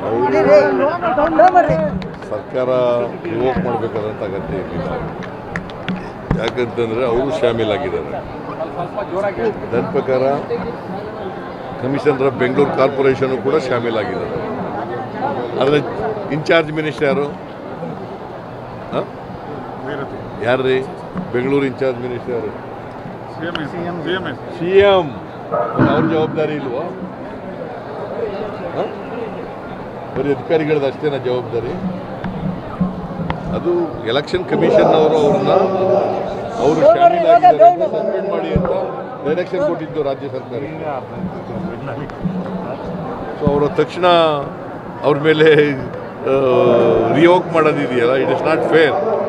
ಸರ್ಕಾರ ರಿವೋಕ್ ಮಾಡಬೇಕಾದಂಥ ಅಗತ್ಯ ಇರಲಿಲ್ಲ ಯಾಕಂತಂದರೆ ಅವರು ಶಾಮೀಲಾಗಿದ್ದಾರೆ ನನ್ನ ಪ್ರಕಾರ ಕಮಿಷನರ್ ಬೆಂಗಳೂರು ಕಾರ್ಪೊರೇಷನು ಕೂಡ ಶಾಮೀಲಾಗಿದ್ದಾರೆ ಆದರೆ ಇನ್ಚಾರ್ಜ್ ಮಿನಿಸ್ಟರ್ ಯಾರು ಯಾರು ರೀ ಬೆಂಗಳೂರು ಇನ್ಚಾರ್ಜ್ ಮಿನಿಸ್ಟರ್ ಯಾರು ಸಿ ಎಂ ಅವ್ರ ಜವಾಬ್ದಾರಿ ಇಲ್ವಾ ಹ? ಬರೀ ಅಧಿಕಾರಿಗಳದ್ದು ಅಷ್ಟೇನ ಜವಾಬ್ದಾರಿ ಅದು ಎಲೆಕ್ಷನ್ ಕಮಿಷನ್ ಅವರು ಅವ್ರನ್ನ ಅವರು ಸಸ್ಪೆಂಡ್ ಮಾಡಿ ಅಂತ ಡೈರೆಕ್ಷನ್ ಕೊಟ್ಟಿದ್ದು ರಾಜ್ಯ ಸರ್ಕಾರಕ್ಕೆ ಸೊ ಅವರ ತಕ್ಷಣ ಅವ್ರ ಮೇಲೆ ರಿಯೋಕ್ ಮಾಡೋದಿದೆಯಲ್ಲ ಇಟ್ ಇಸ್ ನಾಟ್ ಫೇರ್